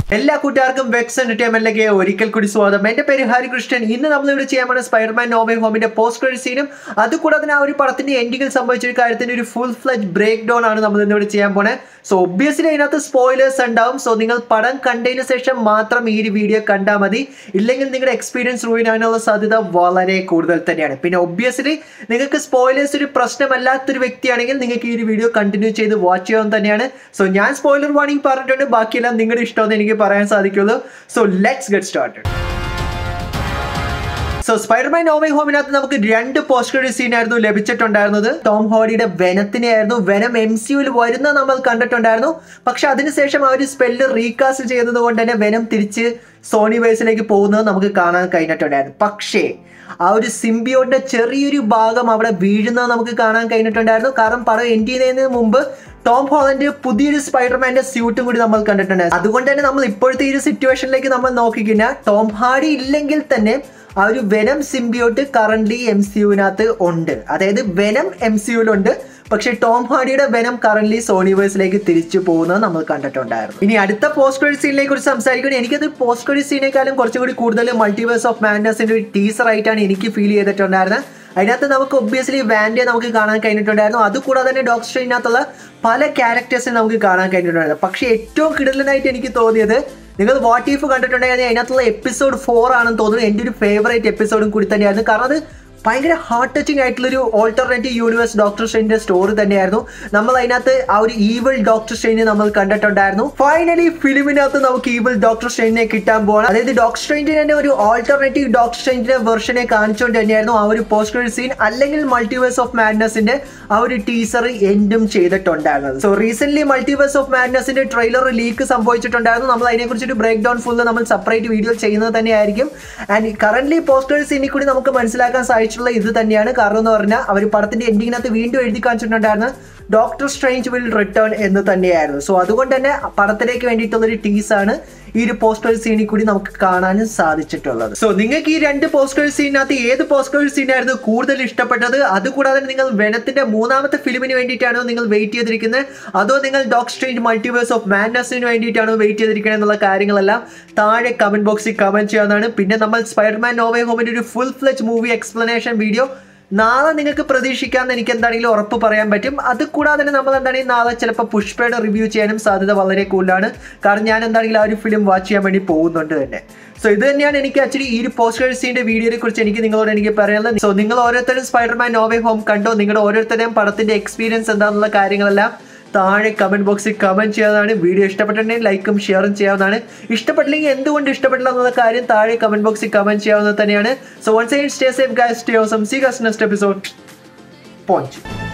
എല്ലാ കൂട്ടുകാർക്കും വെക്സ് എന്റർടൈൻമെന്റിലേക്ക് ഒരിക്കൽ കൂടി സ്വാഗതം എന്റെ പേര് ഹരികൃഷ്ണൻ ഇന്ന് നമ്മൾ ഇവിടെ ചെയ്യാൻ പോണ സ്പൈഡർമാൻ നോവേ ഹോമിന്റെ പോസ്റ്റ് ക്രെഡിറ്റ് സീനും അതുകൂടാതെ തന്നെ ആ ഒരു പടത്തിന്റെ എൻഡിങ്ങിൽ സംഭവിച്ച ഒരു കാര്യത്തിന്റെ ഒരു ഫുൾ ഫ്ലജ് ബ്രേക്ക് ഡൗൺ ആണ് നമ്മൾ ഇന്ന് ഇവിടെ ചെയ്യാൻ പോണേ സോ ഒബ്വിയസ്ലി അതിനകത്ത് സ്പോയിലേഴ്സ് ഉണ്ടാവും സോ നിങ്ങൾ പടം കണ്ടതിന് ശേഷം മാത്രം ഈ ഒരു വീഡിയോ കണ്ടാൽ മതി ഇല്ലെങ്കിൽ നിങ്ങളുടെ എക്സ്പീരിയൻസ് റൂയിൻ ആകാനുള്ള സാധ്യത വളരെ കൂടുതൽ തന്നെയാണ് പിന്നെ ഒബ്വിയസ്ലി നിങ്ങൾക്ക് സ്പോയിലേഴ്സ് ഒരു പ്രശ്നമല്ലാത്തൊരു വ്യക്തിയാണെങ്കിൽ നിങ്ങൾക്ക് ഈ ഒരു വീഡിയോ കണ്ടിന്യൂ ചെയ്ത് വാച്ച് ചെയ്യാൻ തന്നെയാണ് സോ ഞാൻ സ്പോയിലർ വാർണിംഗ് പറഞ്ഞിട്ടുണ്ട് ബാക്കിയെല്ലാം നിങ്ങളുടെ ഇഷ്ടമെന്ന് എനിക്ക് പറയാൻ സാധിക്കുള്ളൂ so let's get started so Spiderman no way ഹോമിനകത്ത് നമുക്ക് രണ്ട് പോസ്റ്റ് ക്രെഡിറ്റ് സീൻ ആയിരുന്നു ലഭിച്ചിട്ടുണ്ടായിരുന്നത് ടോം ഹോഡിയുടെ വെനത്തിനെ ആയിരുന്നു വെനം എം സിയുൽ വരുന്ന നമ്മൾ കണ്ടിട്ടുണ്ടായിരുന്നു പക്ഷെ അതിനുശേഷം ആ ഒരു സ്പെല്ല് റീകാസ്റ്റ് ചെയ്യുന്നത് കൊണ്ട് തന്നെ വെനം തിരിച്ച് സോണി വേഴ്സിലേക്ക് പോകുന്നത് നമുക്ക് കാണാൻ കഴിഞ്ഞിട്ടുണ്ടായിരുന്നു പക്ഷേ ആ ഒരു സിംബിയോന്റെ ചെറിയൊരു ഭാഗം അവിടെ വീഴുന്നത് നമുക്ക് കാണാൻ കഴിഞ്ഞിട്ടുണ്ടായിരുന്നു കാരണം പടം എൻഡ് ചെയ്യുന്നതിന് മുമ്പ് ടോം ഹോളൻഡ് പുതിയൊരു സ്പൈഡർമാന്റെ സ്യൂട്ടും കൂടി നമ്മൾ കണ്ടിട്ടുണ്ടായിരുന്നു അതുകൊണ്ട് തന്നെ നമ്മൾ ഇപ്പോഴത്തെ ഈ ഒരു സിറ്റുവേഷനിലേക്ക് നമ്മൾ നോക്കിക്കഴിഞ്ഞാൽ ടോം ഹാർഡി ഇല്ലെങ്കിൽ തന്നെ ആ ഒരു Venom symbiote current M C യുവിനകത്ത് ഉണ്ട് അതായത് വെനം എം സി യുവിലുണ്ട് പക്ഷെ ടോം ഹാർഡിയുടെ വെനം കറന്റ് സോണിവേഴ്സിലേക്ക് തിരിച്ചു പോകുന്നത് നമ്മൾ കണ്ടിട്ടുണ്ടായിരുന്നു ഇനി അടുത്ത പോസ്റ്റ് ക്രെഡിറ്റ് സീനിനെ കുറിച്ച് സംസാരിക്കുന്നത് എനിക്കത് പോസ്റ്റ് ക്രെഡിറ്റ് സീനേക്കാളും കുറച്ചും കൂടി കൂടുതൽ മൾട്ടിവേഴ്സ് ഓഫ് മാൻഡസിന്റെ ഒരു ടീസർ ആയിട്ടാണ് എനിക്ക് ഫീൽ ചെയ്തിട്ടുണ്ടായിരുന്നത് അതിനകത്ത് നമുക്ക് ഒബ്വിയസ്ലി വാൻഡിയെ നമുക്ക് കാണാൻ കഴിഞ്ഞിട്ടുണ്ടായിരുന്നു അതുകൂടാതെ തന്നെ ഡോക്ടർ സ്ട്രെയിനകത്തുള്ള പല ക്യാരക്ടേഴ്സിനെ നമുക്ക് കാണാൻ കഴിഞ്ഞിട്ടുണ്ടായിരുന്നു പക്ഷേ ഏറ്റവും കിടലനായിട്ട് എനിക്ക് തോന്നിയത് നിങ്ങൾ വാട്ട് ഈഫ് കണ്ടിട്ടുണ്ടെങ്കിൽ അതിനകത്തുള്ള എപ്പിസോഡ് ഫോർ ആണെന്ന് തോന്നുന്നു എൻ്റെ ഒരു ഫേവറേറ്റ് എപ്പിസോഡും കൂടി തന്നെയായിരുന്നു കാരണം അത് ഭയങ്കര ഹാർട്ട് ടച്ചിങ് ആയിട്ടുള്ളൊരു ഓൾട്ടർനേറ്റീവ് യൂണിവേഴ്സ് ഡോക്ടർ സ്ട്രെയിൻ്റെ സ്റ്റോറി തന്നെയായിരുന്നു നമ്മൾ അതിനകത്ത് ആ ഒരു ഈവിൾ ഡോക്ടർ സ്ട്രെയിനെ നമ്മൾ കണ്ടിട്ടുണ്ടായിരുന്നു ഫൈനലി ഫിലിമിനകത്ത് നമുക്ക് ഈവിൾ ഡോക്ടർ സ്ട്രെയിനെ കിട്ടാൻ പോകണം അതായത് ഡോക്ടർ സ്ട്രെയിൻ്റെ തന്നെ ഒരു ഓൾട്ടർനേറ്റീവ് ഡോക്ടർ സ്ട്രെയിൻ്റെ വെർഷനെ കാണിച്ചുകൊണ്ട് തന്നെയായിരുന്നു ആ ഒരു പോസ്റ്റ് ക്രെഡിറ്റ് സീൻ അല്ലെങ്കിൽ മൾട്ടിവേഴ്സ് ഓഫ് മാഡ്നസിന്റെ ആ ഒരു ടീസർ എൻഡും ചെയ്തിട്ടുണ്ടായിരുന്നത് സോ റീസെന്റ് മൾട്ടിവേഴ്സ് ഓഫ് മാഡ്നസിന്റെ ട്രെയിലർ ലീക്ക് സംഭവിച്ചിട്ടുണ്ടായിരുന്നു നമ്മൾ അതിനെക്കുറിച്ച് ഒരു ബ്രേക്ക് ഡൗൺ ഫുള്ള് നമ്മൾ സെപ്പറേറ്റ് വീഡിയോ ചെയ്യുന്നത് തന്നെയായിരിക്കും ആൻഡ് കറന്റ് പോസ്റ്റ് ക്രെഡിറ്റ് സീനിൽ കൂടി നമുക്ക് മനസ്സിലാക്കാൻ സാധിച്ചിട്ടുള്ള ഇത് തന്നെയാണ് കാരണം എന്ന് പറഞ്ഞാൽ അവർ പടത്തിന്റെ എൻഡിങ്ങിനകത്ത് വീണ്ടും എഴുതി കാണിച്ചിട്ടുണ്ടായിരുന്നു ഡോക്ടർ സ്ട്രേഞ്ച് വിൽ റിട്ടേൺ എന്ന് തന്നെയായിരുന്നു സോ അതുകൊണ്ട് തന്നെ പടത്തിലേക്ക് വേണ്ടിയിട്ടുള്ള ഒരു ടീസാണ് ഈ ഒരു പോസ്റ്റർ സീനിൽ കൂടി നമുക്ക് കാണാനും സാധിച്ചിട്ടുള്ളത് സോ നിങ്ങൾക്ക് ഈ രണ്ട് പോസ്റ്റർ സീനകത്ത് ഏത് പോസ്റ്റർ സീനായിരുന്നു കൂടുതൽ ഇഷ്ടപ്പെട്ടത് അതുകൂടാതെ നിങ്ങൾ വെനത്തിന്റെ മൂന്നാമത്തെ ഫിലിമിന് വേണ്ടിയിട്ടാണോ നിങ്ങൾ വെയിറ്റ് ചെയ്തിരിക്കുന്നത് അതോ നിങ്ങൾ ഡോക്ടർ സ്ട്രേഞ്ച് മൾട്ടിവേഴ്സ് ഓഫ് മാൻഡസിന് വേണ്ടിയിട്ടാണോ വെയിറ്റ് ചെയ്തിരിക്കുന്നത് എന്നുള്ള കാര്യങ്ങളെല്ലാം താഴെ കമന്റ് ബോക്സിൽ കമന്റ് ചെയ്യാവുന്നതാണ് പിന്നെ നമ്മൾ സ്പൈഡർമാൻ നോവേ ഹോമിന്റെ ഒരു full fledge movie explanation video നാളെ നിങ്ങൾക്ക് പ്രതീക്ഷിക്കാമെന്ന് എനിക്ക് എന്താണെങ്കിലും ഉറപ്പ് പറയാൻ പറ്റും അത് കൂടാതെ തന്നെ നമ്മൾ എന്താണെങ്കിൽ നാളെ ചിലപ്പോൾ പുഷ്പയുടെ റിവ്യൂ ചെയ്യാനും സാധ്യത വളരെ കൂടുതലാണ് കാരണം ഞാൻ എന്താണെങ്കിലും ആ ഒരു ഫിലിം വാച്ച് ചെയ്യാൻ വേണ്ടി പോകുന്നുണ്ട് തന്നെ സോ ഇത് തന്നെയാണ് എനിക്ക് ആക്ച്വലി ഈ ഒരു പോസ്റ്റ് ക്രെഡിറ്റ്സിന്റെ വീഡിയോയെ കുറിച്ച് എനിക്ക് നിങ്ങളോട് എനിക്ക് പറയാനുള്ളത് സോ നിങ്ങൾ ഓരോരുത്തരും സ്പൈഡർമാൻ നോവേ ഹോം കണ്ടോ നിങ്ങളുടെ ഓരോരുത്തരുടെയും പടത്തിന്റെ എക്സ്പീരിയൻസ് എന്താണെന്നുള്ള കാര്യങ്ങളെല്ലാം താഴെ കമന്റ് ബോക്സിൽ കമന്റ് ചെയ്യാവുന്നതാണ് വീഡിയോ ഇഷ്ടപ്പെട്ടിട്ടുണ്ടെങ്കിൽ ലൈക്കും ഷെയറും ചെയ്യാവുന്നതാണ് ഇഷ്ടപ്പെട്ടില്ലെങ്കിൽ എന്തുകൊണ്ട് ഇഷ്ടപ്പെട്ടില്ല എന്നുള്ള കാര്യം താഴെ കമന്റ് ബോക്സിൽ കമന്റ് ചെയ്യാവുന്നത് തന്നെയാണ് so once stay safe guys stay awesome see guys next episode point